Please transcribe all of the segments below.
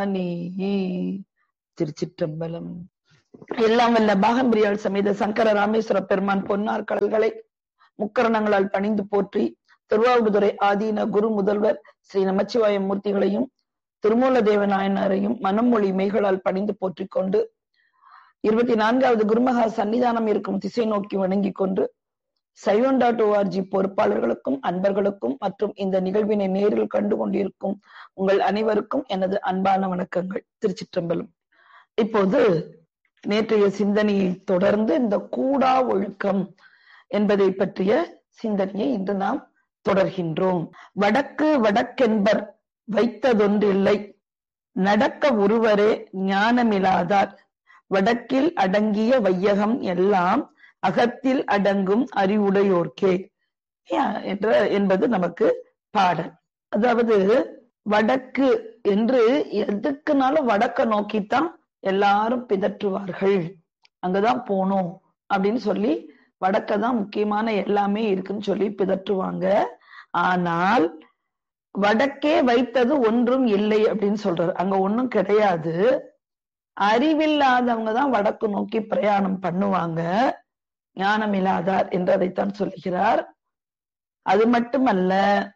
நீ திருச்சிற்றம்பலம் எல்லாம் வல்ல பாகம்பிரியாள் சமேத சங்கர ராமேஸ்வர பெருமான் பொன்னார் கடல்களை முக்கரணங்களால் பணிந்து போற்றி திருவாவூதுறை ஆதீன குரு முதல்வர் ஸ்ரீ நமச்சிவாய மூர்த்திகளையும் திருமூல தேவநாயனாரையும் மனமொழி மெய்களால் பணிந்து போற்றிக் கொண்டு இருபத்தி நான்காவது குருமகா சன்னிதானம் இருக்கும் திசை நோக்கி வணங்கிக் கொண்டு சைவன் டாட் ஓஆர்ஜி பொறுப்பாளர்களுக்கும் அன்பர்களுக்கும் மற்றும் இந்த நிகழ்வினை நேரில் கண்டு கொண்டிருக்கும் உங்கள் அனைவருக்கும் எனது அன்பான வணக்கங்கள் திருச்சிற்றம்பலம் இப்போது நேற்றைய சிந்தனையை தொடர்ந்து இந்த கூடா ஒழுக்கம் என்பதை பற்றிய சிந்தனையை இன்று நாம் தொடர்கின்றோம் வடக்கு வடக்கென்பர் வைத்ததொன்றில்லை நடக்க ஒருவரே ஞானமிலாதார் வடக்கில் அடங்கிய வையகம் எல்லாம் அகத்தில் அடங்கும் அறிவுடையோர்க்கே என்ற என்பது நமக்கு பாடல் அதாவது வடக்கு என்று எதுக்குனாலும் வடக்க நோக்கித்தான் எல்லாரும் பிதற்றுவார்கள் அங்கதான் போகணும் அப்படின்னு சொல்லி வடக்க தான் முக்கியமான எல்லாமே இருக்குன்னு சொல்லி பிதற்றுவாங்க ஆனால் வடக்கே வைத்தது ஒன்றும் இல்லை அப்படின்னு சொல்றாரு அங்க ஒன்றும் கிடையாது அறிவில்லாதவங்க தான் வடக்கு நோக்கி பிரயாணம் பண்ணுவாங்க ஞானம் இல்லாதார் என்று அதைத்தான் சொல்லுகிறார் அது மட்டுமல்ல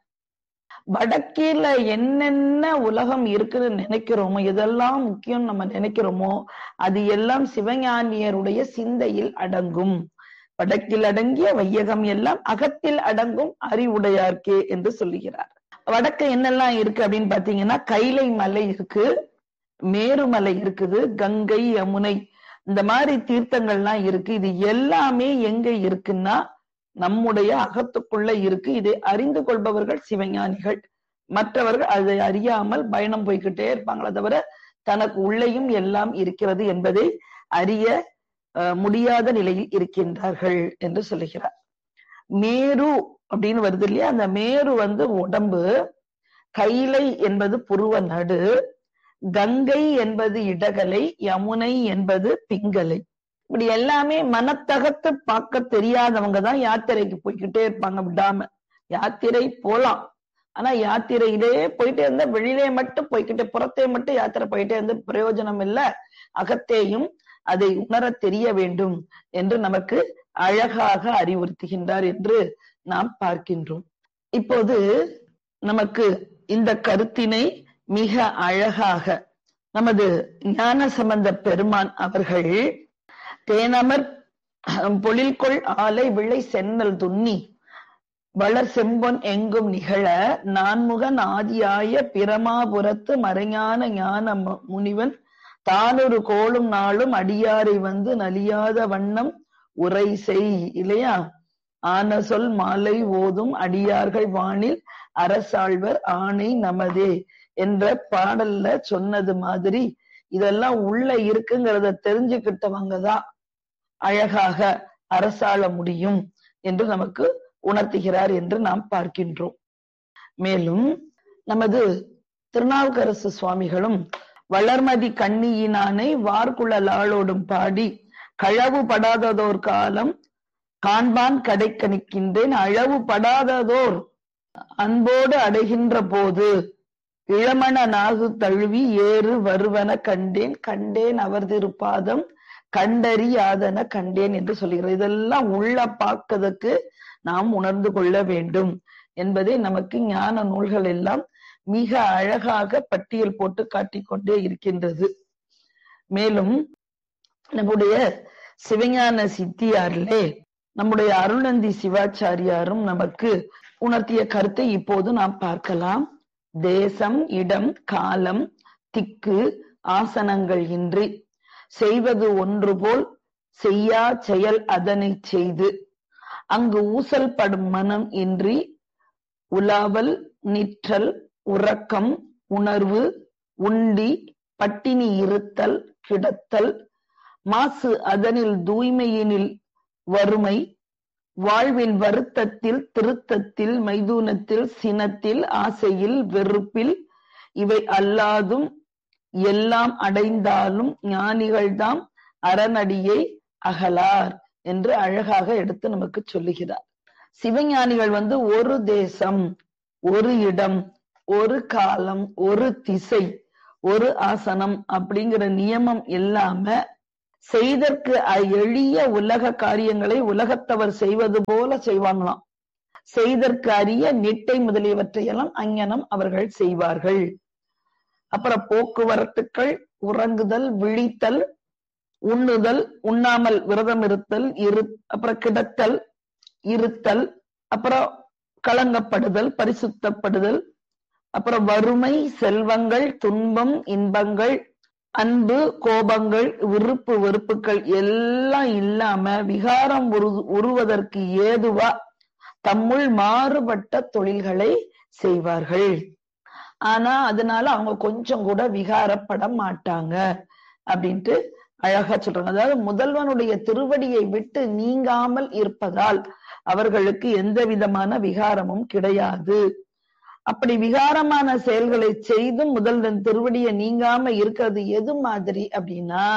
வடக்கில என்னென்ன உலகம் இருக்குன்னு நினைக்கிறோமோ எதெல்லாம் முக்கியம் நம்ம நினைக்கிறோமோ அது எல்லாம் சிவஞானியருடைய சிந்தையில் அடங்கும் வடக்கில் அடங்கிய வையகம் எல்லாம் அகத்தில் அடங்கும் அறிவுடையார்க்கே என்று சொல்லுகிறார் வடக்க என்னெல்லாம் இருக்கு அப்படின்னு பாத்தீங்கன்னா கைலை மலை இருக்கு மேருமலை இருக்குது கங்கை யமுனை இந்த மாதிரி தீர்த்தங்கள்லாம் இருக்கு இது எல்லாமே எங்க இருக்குன்னா நம்முடைய அகத்துக்குள்ள இருக்கு இதை அறிந்து கொள்பவர்கள் சிவஞானிகள் மற்றவர்கள் அதை அறியாமல் பயணம் போய்கிட்டே இருப்பாங்களே தவிர தனக்கு உள்ளேயும் எல்லாம் இருக்கிறது என்பதை அறிய முடியாத நிலையில் இருக்கின்றார்கள் என்று சொல்லுகிறார் மேரு அப்படின்னு வருது இல்லையா அந்த மேரு வந்து உடம்பு கைலை என்பது புருவ நடு கங்கை என்பது இடகலை யமுனை என்பது பிங்கலை இப்படி எல்லாமே மனத்தகத்து பார்க்க தெரியாதவங்க தான் யாத்திரைக்கு போய்கிட்டே இருப்பாங்க விடாம யாத்திரை போலாம் ஆனா யாத்திரையிலே போயிட்டே இருந்தா வெளியிலே மட்டும் போய்கிட்டே புறத்தே மட்டும் யாத்திரை போயிட்டே இருந்து பிரயோஜனம் இல்ல அகத்தேயும் அதை உணர தெரிய வேண்டும் என்று நமக்கு அழகாக அறிவுறுத்துகின்றார் என்று நாம் பார்க்கின்றோம் இப்போது நமக்கு இந்த கருத்தினை மிக அழகாக நமது ஞான சம்பந்த பெருமான் அவர்கள் தேனமர் பொழில்கொள் ஆலை விளை சென்னல் துண்ணி வளர் செம்பொன் எங்கும் நிகழ நான்முகன் ஆதியாய பிரமாபுரத்து மறைஞான ஞான முனிவன் தானொரு கோளும் நாளும் அடியாரை வந்து நலியாத வண்ணம் உரை செய் இல்லையா ஆன சொல் மாலை ஓதும் அடியார்கள் வானில் அரசாழ்வர் ஆணை நமதே என்ற பாடல்ல சொன்னது மாதிரி இதெல்லாம் உள்ள இருக்குங்கிறத தெரிஞ்சுக்கிட்டவங்க தான் அழகாக அரசாள முடியும் என்று நமக்கு உணர்த்துகிறார் என்று நாம் பார்க்கின்றோம் மேலும் நமது திருநாவுக்கரசு சுவாமிகளும் வளர்மதி கண்ணியினானை வார்குழலாளோடும் பாடி களவு படாததோர் காலம் காண்பான் கடை கணிக்கின்றேன் அளவு படாததோர் அன்போடு அடைகின்ற போது இளமண நாகு தழுவி ஏறு வருவன கண்டேன் கண்டேன் அவர் திருப்பாதம் கண்டறியாதன கண்டேன் என்று சொல்கிறார் இதெல்லாம் உள்ள பார்க்கறதுக்கு நாம் உணர்ந்து கொள்ள வேண்டும் என்பதை நமக்கு ஞான நூல்கள் எல்லாம் மிக அழகாக பட்டியல் போட்டு காட்டிக்கொண்டே இருக்கின்றது மேலும் நம்முடைய சிவஞான சித்தியாரிலே நம்முடைய அருள்நந்தி சிவாச்சாரியாரும் நமக்கு உணர்த்திய கருத்தை இப்போது நாம் பார்க்கலாம் தேசம் இடம் காலம் திக்கு ஆசனங்கள் இன்றி செய்வது ஒன்று போல் செய்யா செயல் அதனை செய்து அங்கு ஊசல் படும் மனம் இன்றி உலாவல் நிற்றல் உறக்கம் உணர்வு உண்டி பட்டினி இருத்தல் கிடத்தல் மாசு அதனில் தூய்மையினில் வறுமை வாழ்வின் வருத்தத்தில் திருத்தத்தில் மைதூனத்தில் சினத்தில் ஆசையில் வெறுப்பில் இவை அல்லாதும் எல்லாம் அடைந்தாலும் ஞானிகள்தாம் அறநடியை அகலார் என்று அழகாக எடுத்து நமக்கு சொல்லுகிறார் சிவஞானிகள் வந்து ஒரு தேசம் ஒரு இடம் ஒரு காலம் ஒரு திசை ஒரு ஆசனம் அப்படிங்கிற நியமம் இல்லாம செய்தற்கு எளிய உலக காரியங்களை உலகத்தவர் செய்வது போல செய்வாங்களாம் செய்தற்கு அரிய நிட்டை முதலியவற்றையெல்லாம் அங்ஙனம் அவர்கள் செய்வார்கள் அப்புறம் போக்குவரத்துக்கள் உறங்குதல் விழித்தல் உண்ணுதல் உண்ணாமல் விரதம் இருத்தல் இரு அப்புறம் கிடத்தல் இருத்தல் அப்புறம் களங்கப்படுதல் பரிசுத்தப்படுதல் அப்புறம் வறுமை செல்வங்கள் துன்பம் இன்பங்கள் அன்பு கோபங்கள் விருப்பு வெறுப்புகள் எல்லாம் இல்லாம விகாரம் உரு உருவதற்கு ஏதுவா தம்முள் மாறுபட்ட தொழில்களை செய்வார்கள் ஆனா அதனால அவங்க கொஞ்சம் கூட விகாரப்பட மாட்டாங்க அப்படின்ட்டு அழகா சொல்றாங்க அதாவது முதல்வனுடைய திருவடியை விட்டு நீங்காமல் இருப்பதால் அவர்களுக்கு எந்த விதமான விகாரமும் கிடையாது அப்படி விகாரமான செயல்களை செய்தும் முதல்வன் திருவடியை நீங்காம இருக்கிறது எது மாதிரி அப்படின்னா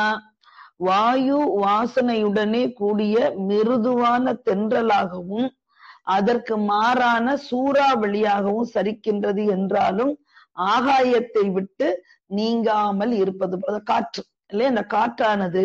வாயு வாசனையுடனே கூடிய மிருதுவான தென்றலாகவும் அதற்கு மாறான சூறாவளியாகவும் சரிக்கின்றது என்றாலும் ஆகாயத்தை விட்டு நீங்காமல் இருப்பது போல காற்று இல்லையா இந்த காற்றானது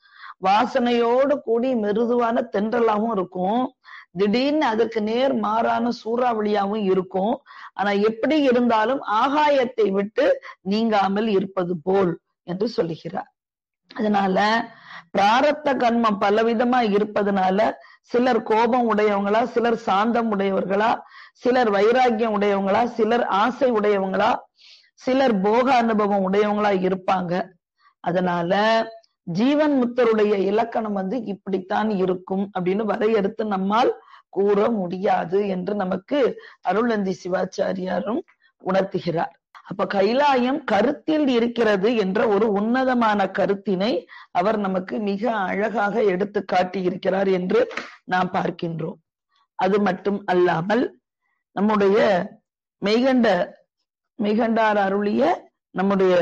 வாசனையோடு கூடி மிருதுவான தென்றலாகவும் இருக்கும் திடீர்னு அதற்கு நேர் மாறான சூறாவளியாகவும் இருக்கும் ஆனா எப்படி இருந்தாலும் ஆகாயத்தை விட்டு நீங்காமல் இருப்பது போல் என்று சொல்லுகிறார் அதனால பிராரத்த கர்மம் பலவிதமா இருப்பதனால சிலர் கோபம் உடையவங்களா சிலர் சாந்தம் உடையவர்களா சிலர் வைராக்கியம் உடையவங்களா சிலர் ஆசை உடையவங்களா சிலர் போக அனுபவம் உடையவங்களா இருப்பாங்க அதனால ஜீவன் முத்தருடைய இலக்கணம் வந்து இப்படித்தான் இருக்கும் அப்படின்னு வரையறுத்து நம்மால் கூற முடியாது என்று நமக்கு அருளந்தி சிவாச்சாரியாரும் உணர்த்துகிறார் அப்ப கைலாயம் கருத்தில் இருக்கிறது என்ற ஒரு உன்னதமான கருத்தினை அவர் நமக்கு மிக அழகாக எடுத்து காட்டி இருக்கிறார் என்று நாம் பார்க்கின்றோம் அது மட்டும் அல்லாமல் நம்முடைய மெய்கண்ட மெய்கண்டார் அருளிய நம்முடைய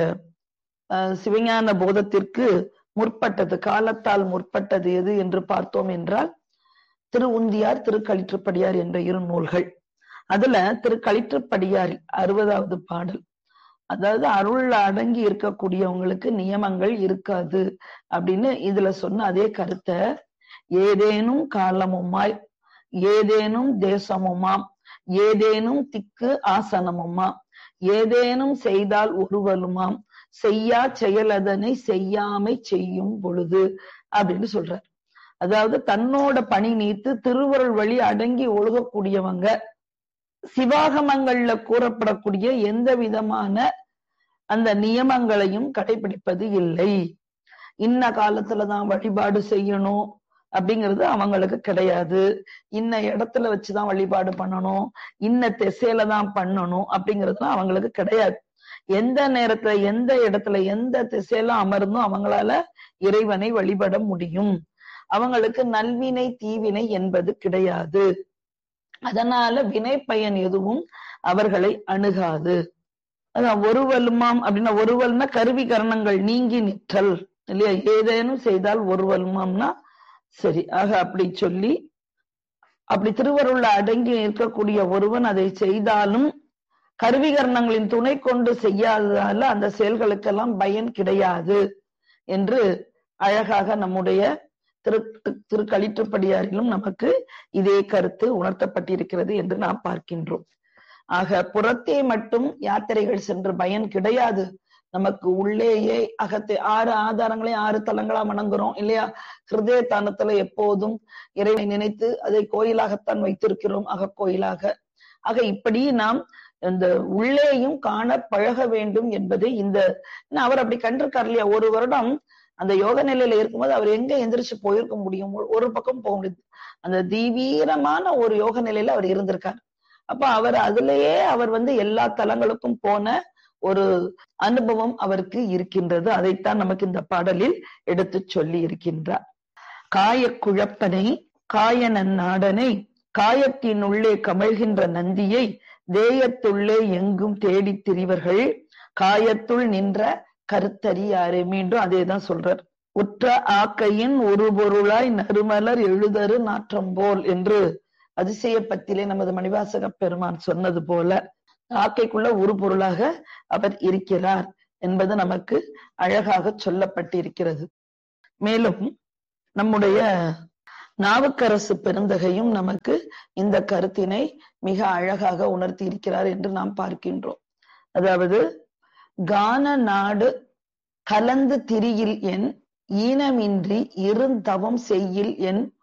சிவஞான போதத்திற்கு முற்பட்டது காலத்தால் முற்பட்டது எது என்று பார்த்தோம் என்றால் திரு உந்தியார் திரு களிற்றுப்படியார் என்ற இரு நூல்கள் அதுல திரு களிற்றுப்படியார் அறுபதாவது பாடல் அதாவது அருள் அடங்கி இருக்கக்கூடியவங்களுக்கு நியமங்கள் இருக்காது அப்படின்னு இதுல சொன்ன அதே கருத்தை ஏதேனும் காலமுமாய் ஏதேனும் தேசமுமாம் ஏதேனும் திக்கு ஆசனமுமாம் ஏதேனும் செய்தால் ஒருவலுமாம் செய்யா செயலதனை செய்யாமை செய்யும் பொழுது அப்படின்னு சொல்றார் அதாவது தன்னோட பணி நீத்து திருவருள் வழி அடங்கி ஒழுகக்கூடியவங்க சிவாகமங்கள்ல கூறப்படக்கூடிய எந்த விதமான அந்த நியமங்களையும் கடைபிடிப்பது இல்லை இன்ன காலத்துலதான் வழிபாடு செய்யணும் அப்படிங்கிறது அவங்களுக்கு கிடையாது இன்ன இடத்துல வச்சுதான் வழிபாடு பண்ணணும் இன்ன திசையில தான் பண்ணணும் அப்படிங்கிறதுலாம் அவங்களுக்கு கிடையாது எந்த நேரத்துல எந்த இடத்துல எந்த திசையில அமர்ந்தும் அவங்களால இறைவனை வழிபட முடியும் அவங்களுக்கு நல்வினை தீவினை என்பது கிடையாது அதனால வினை பயன் எதுவும் அவர்களை அணுகாது அதான் ஒருவலுமாம் அப்படின்னா ஒருவல்னா கருவி கரணங்கள் நீங்கி நிற்றல் இல்லையா ஏதேனும் செய்தால் ஒருவலுமாம்னா சரி ஆக அப்படி சொல்லி அப்படி திருவருள்ல அடங்கி இருக்கக்கூடிய ஒருவன் அதை செய்தாலும் கருவிகரணங்களின் துணை கொண்டு செய்யாததால அந்த செயல்களுக்கெல்லாம் பயன் கிடையாது என்று அழகாக நம்முடைய திரு திரு களிற்றுப்படியாரிலும் நமக்கு இதே கருத்து உணர்த்தப்பட்டிருக்கிறது என்று நாம் பார்க்கின்றோம் ஆக புறத்தே மட்டும் யாத்திரைகள் சென்று பயன் கிடையாது நமக்கு உள்ளேயே அகத்தை ஆறு ஆதாரங்களை ஆறு தலங்களா வணங்குறோம் இல்லையா ஹிருதய தானத்துல எப்போதும் இறைவை நினைத்து அதை கோயிலாகத்தான் வைத்திருக்கிறோம் அக கோயிலாக ஆக இப்படி நாம் இந்த உள்ளேயும் காண பழக வேண்டும் என்பதை இந்த அவர் அப்படி கண்டிருக்கார் இல்லையா ஒரு வருடம் அந்த யோக நிலையில இருக்கும்போது அவர் எங்க எந்திரிச்சு போயிருக்க முடியும் ஒரு பக்கம் போக முடியுது அந்த தீவீரமான ஒரு யோக நிலையில அவர் இருந்திருக்கார் அப்ப அவர் அதுலயே அவர் வந்து எல்லா தலங்களுக்கும் போன ஒரு அனுபவம் அவருக்கு இருக்கின்றது அதைத்தான் நமக்கு இந்த பாடலில் எடுத்து சொல்லி இருக்கின்றார் காய குழப்பனை காயனன் நாடனை காயத்தின் உள்ளே கமழ்கின்ற நந்தியை தேயத்துள்ளே எங்கும் தேடித் திரிவர்கள் காயத்துள் நின்ற கருத்தறியாரே மீண்டும் அதேதான் சொல்றார் உற்ற ஆக்கையின் ஒரு பொருளாய் நறுமலர் எழுதரு நாற்றம் போல் என்று அதிசயப்பத்திலே நமது மணிவாசக பெருமான் சொன்னது போல ஆக்கைக்குள்ள ஒரு பொருளாக அவர் இருக்கிறார் என்பது நமக்கு அழகாக சொல்லப்பட்டிருக்கிறது மேலும் நம்முடைய நாவுக்கரசு பெருந்தகையும் நமக்கு இந்த கருத்தினை மிக அழகாக உணர்த்தி இருக்கிறார் என்று நாம் பார்க்கின்றோம் அதாவது கான நாடு கலந்து திரியில் என் ஈனமின்றி இருந்தவம் செய்யில் என்